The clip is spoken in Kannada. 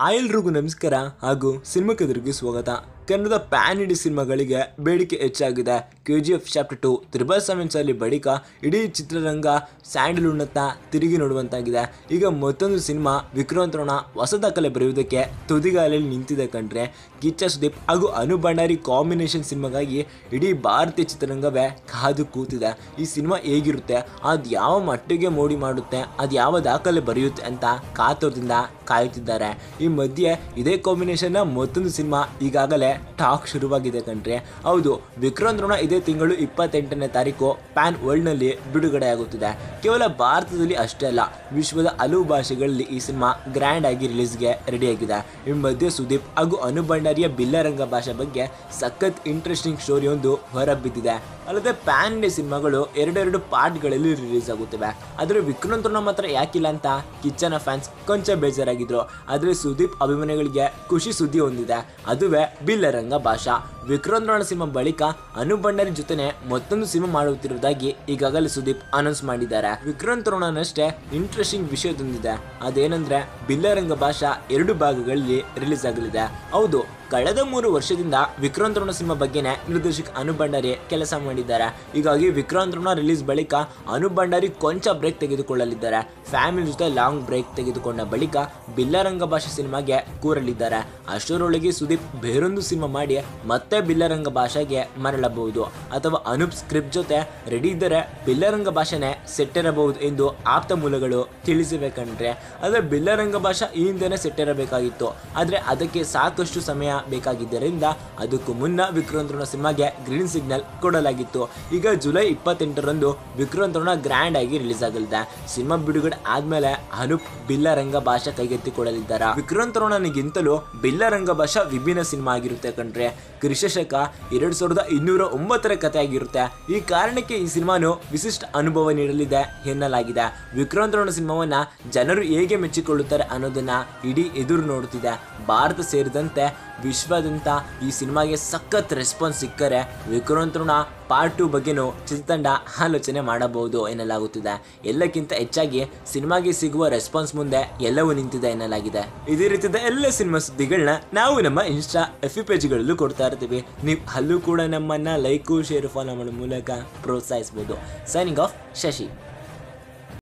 ಆ ಎಲ್ರಿಗೂ ನಮಸ್ಕಾರ ಹಾಗೂ ಸಿನಿಮಾ ಕದರಿಗೆ ಸ್ವಾಗತ ಕನ್ನಡದ ಪ್ಯಾನ್ ಇಂಡಿ ಸಿನಿಮಾಗಳಿಗೆ ಬೇಡಿಕೆ ಹೆಚ್ಚಾಗಿದೆ K G F chapter two triple sevens ಅಲ್ಲಿ ಬಳಿಕ ಇಡೀ ಚಿತ್ರರಂಗ ಸ್ಯಾಂಡಲ್ವುಡ್ನತ್ತ ತಿರುಗಿ ನೋಡುವಂತಾಗಿದೆ ಈಗ ಮತ್ತೊಂದು ಸಿನಿಮಾ ವಿಕ್ರಾಂತ್ ರೋಣ ಹೊಸ ದಾಖಲೆ ಬರೆಯುವುದಕ್ಕೆ ತುದಿಗಾಲಲ್ಲಿ ನಿಂತಿದೆ ಕಂಡ್ರೆ ಕಿಚ್ಚ ಸುದೀಪ್ ಹಾಗೂ ಅನು ಭಂಡಾರಿ ಕಾಂಬಿನೇಷನ್ ಸಿನಿಮಾಗಾಗಿ ಇಡೀ ಭಾರತೀಯ ಚಿತ್ರರಂಗವೇ ಕಾದು ಕೂತಿದೆ ಈ ಸಿನಿಮಾ ಹೇಗಿರುತ್ತೆ ಅದು ಯಾವ ಮಟ್ಟಿಗೆ ಮೋಡಿ ಮಾಡುತ್ತೆ ಅದು ಯಾವ ದಾಖಲೆ ಬರೆಯುತ್ತೆ ಅಂತ ಕಾತುರದಿಂದ ಕಾಯುತ್ತಿದ್ದಾರೆ ಈ ಮಧ್ಯೆ ಇದೇ ಕಾಂಬಿನೇಷನ್ನ ಮತ್ತೊಂದು ಸಿನಿಮಾ ಈಗಾಗಲೇ ಟಾಕ್ ಶುರುವಾಗಿದೆ ಕಣ್ರಿ ಹೌದು ವಿಕ್ರಾಂತ್ ರೋಣ ಇದೇ ತಿಂಗಳು ಇಪ್ಪತ್ತೆಂಟನೇ ತಾರೀಕು ಪ್ಯಾನ್ ವರ್ಲ್ಡ್ನಲ್ಲಿ ಬಿಡುಗಡೆಯಾಗುತ್ತಿದೆ ಕೇವಲ ಭಾರತದಲ್ಲಿ ಅಷ್ಟೇ ಅಲ್ಲ ವಿಶ್ವದ ಹಲವು ಭಾಷೆಗಳಲ್ಲಿ ಈ ಸಿನಿಮಾ ಗ್ರ್ಯಾಂಡ್ ಆಗಿ ರಿಲೀಸ್ಗೆ ರೆಡಿಯಾಗಿದೆ ಈ ಮಧ್ಯೆ ಸುದೀಪ್ ಹಾಗೂ ಅನು ಭಂಡಾರಿಯ ಬಿಲ್ಲರಂಗ ಭಾಷೆ ಬಗ್ಗೆ ಸಖತ್ ಇಂಟ್ರೆಸ್ಟಿಂಗ್ ಸ್ಟೋರಿಯೊಂದು ಹೊರಬಿದ್ದಿದೆ ಅಲ್ಲದೆ ಪ್ಯಾನ್ ಇಂಡಿಯಾ ಸಿನಿಮಾಗಳು ಎರಡೆರಡು ಪಾರ್ಟ್ಗಳಲ್ಲಿ ರಿಲೀಸ್ ಆಗುತ್ತವೆ ಆದರೆ ವಿಕ್ರಾಂತ್ ರೋಣ ಮಾತ್ರ ಯಾಕಿಲ್ಲ ಅಂತ ಕಿಚ್ಚನ ಫ್ಯಾನ್ಸ್ ಕೊಂಚ ಬೇಜಾರಾಗಿದ್ರು ಆದರೆ ಸುದೀಪ್ ಅಭಿಮಾನಿಗಳಿಗೆ ಖುಷಿ ಸುದ್ದಿ ಹೊಂದಿದೆ ಅದುವೇ ಬಿಲ್ಲರಂಗ ಭಾಷಾ ವಿಕ್ರಾಂತ್ ರೋಣ ಸಿನಿಮಾ ಬಳಿಕ ಅನು ಭಂಡಾರಿ ಜೊತೆನೆ ಮತ್ತೊಂದು ಸಿನಿಮಾ ಮಾಡುತ್ತಿರುವುದಾಗಿ ಈಗಾಗಲೇ ಸುದೀಪ್ ಅನೌನ್ಸ್ ಮಾಡಿದ್ದಾರೆ ವಿಕ್ರಾಂತ್ ರೋಣನಷ್ಟೇ ಇಂಟ್ರೆಸ್ಟಿಂಗ್ ವಿಷಯದೊಂದಿದೆ ಅದೇನೆಂದ್ರೆ ಬಿಲ್ಲರಂಗ ಭಾಷಾ ಎರಡು ಭಾಗಗಳಲ್ಲಿ ರಿಲೀಸ್ ಆಗಲಿದೆ ಹೌದು ಕಳೆದ ಮೂರು ವರ್ಷದಿಂದ ವಿಕ್ರಾಂತ್ ರೋಣ ಸಿನಿಮಾ ಬಗ್ಗೆನೇ ನಿರ್ದೇಶಕ ಅನು ಭಂಡಾರಿ ಕೆಲಸ ಮಾಡಿದ್ದಾರೆ ಹೀಗಾಗಿ ವಿಕ್ರಾಂತ್ ರೋಣ ರಿಲೀಸ್ ಬಳಿಕ ಅನು ಭಂಡಾರಿ ಕೊಂಚ ಬ್ರೇಕ್ ತೆಗೆದುಕೊಳ್ಳಲಿದ್ದಾರೆ ಫ್ಯಾಮಿಲಿ ಜೊತೆ ಲಾಂಗ್ ಬ್ರೇಕ್ ತೆಗೆದುಕೊಂಡ ಬಳಿಕ ಬಿಲ್ಲರಂಗ ಭಾಷೆ ಸಿನಿಮಾಗೆ ಕೂರಲಿದ್ದಾರೆ ಅಷ್ಟರೊಳಗೆ ಸುದೀಪ್ ಬೇರೊಂದು ಸಿನಿಮಾ ಮಾಡಿ ಮತ್ತೆ ಬಿಲ್ಲರಂಗ ಭಾಷೆಗೆ ಮರಳಬಹುದು ಅಥವಾ ಅನೂಪ್ ಸ್ಕ್ರಿಪ್ಟ್ ಜೊತೆ ರೆಡಿ ಇದ್ದರೆ ಬಿಲ್ಲರಂಗ ಭಾಷೆನೇ ಸೆಟ್ ಇರಬಹುದು ಎಂದು ಆಪ್ತ ಮೂಲಗಳು ತಿಳಿಸಿವೆ ಕಂಡ್ರೆ ಆದರೆ ಬಿಲ್ಲರಂಗ ಭಾಷಾ ಈ ಹಿಂದೆನೇ ಸೆಟ್ ಇರಬೇಕಾಗಿತ್ತು ಆದರೆ ಅದಕ್ಕೆ ಸಾಕಷ್ಟು ಸಮಯ ಬೇಕಾಗಿದ್ದರಿಂದ ಅದಕ್ಕೂ ಮುನ್ನ ವಿಕ್ರಾಂತ್ ರೋಣ ಸಿನಿಮಾಗೆ ಗ್ರೀನ್ ಸಿಗ್ನಲ್ ಕೊಡಲಾಗಿತ್ತು ಈಗ ಜುಲೈ ಇಪ್ಪತ್ತೆಂಟರಂದು ವಿಕ್ರಾಂತ್ ರೋಣ ಗ್ರ್ಯಾಂಡ್ ಆಗಿ ರಿಲೀಸ್ ಆಗಲಿದೆ ಸಿನಿಮಾ ಬಿಡುಗಡೆ ಆದ್ಮೇಲೆ ಅನೂಪ್ ಬಿಲ್ಲರಂಗ ಭಾಷಾ ಕೈಗೆತ್ತಿಕೊಳ್ಳಲಿದ್ದಾರೆ ವಿಕ್ರಾಂತ್ ರೋಣನಿಗಿಂತಲೂ ಬಿಲ್ಲರಂಗ ಭಾಷಾ ವಿಭಿನ್ನ ಸಿನಿಮಾ ಆಗಿರುತ್ತೆ ಕಂಡ್ರೆ ಕ್ರಿಶಶಕ ಎರಡ್ ಸಾವಿರದ ಇನ್ನೂರ ಒಂಬತ್ತರ ಕಥೆ ಆಗಿರುತ್ತೆ ಈ ಕಾರಣಕ್ಕೆ ಈ ಸಿನಿಮಾನು ವಿಶಿಷ್ಟ ಅನುಭವ ನೀಡಲಿದೆ ಎನ್ನಲಾಗಿದೆ ವಿಕ್ರಾಂತ್ ರೋಣ ಸಿನಿಮಾವನ್ನ ಜನರು ಹೇಗೆ ಮೆಚ್ಚಿಕೊಳ್ಳುತ್ತಾರೆ ಅನ್ನೋದನ್ನ ಇಡೀ ಎದುರು ನೋಡುತ್ತಿದೆ ಭಾರತ ಸೇರಿದಂತೆ ವಿಶ್ವದಂತ ಈ ಸಿನಿಮಾಗೆ ಸಖತ್ ರೆಸ್ಪಾನ್ಸ್ ಸಿಕ್ಕರೆ ವಿಕ್ರಾಂತ್ ಋಣ ಪಾರ್ಟ್ ಟು ಬಗ್ಗೆನೂ ಚಿತ್ರತಂಡ ಆಲೋಚನೆ ಮಾಡಬಹುದು ಎನ್ನಲಾಗುತ್ತಿದೆ ಎಲ್ಲಕ್ಕಿಂತ ಹೆಚ್ಚಾಗಿ ಸಿನಿಮಾಗೆ ಸಿಗುವ ರೆಸ್ಪಾನ್ಸ್ ಮುಂದೆ ಎಲ್ಲವೂ ನಿಂತಿದೆ ಎನ್ನಲಾಗಿದೆ ಇದೇ ರೀತಿಯ ಎಲ್ಲ ಸಿನಿಮಾ ಸುದ್ದಿಗಳನ್ನ ನಾವು ನಮ್ಮ ಇನ್ಸ್ಟಾ ಎಫ್ ಇ ಪೇಜ್ಗಳಲ್ಲೂ ಕೊಡ್ತಾ ಇರ್ತೀವಿ ನೀವು ಅಲ್ಲೂ ಕೂಡ ನಮ್ಮನ್ನ ಲೈಕು ಶೇರ್ ಫಾಲೋ ಮಾಡೋ ಮೂಲಕ ಪ್ರೋತ್ಸಾಹಿಸಬಹುದು ಸೈನಿಂಗ್ ಆಫ್ ಶಶಿ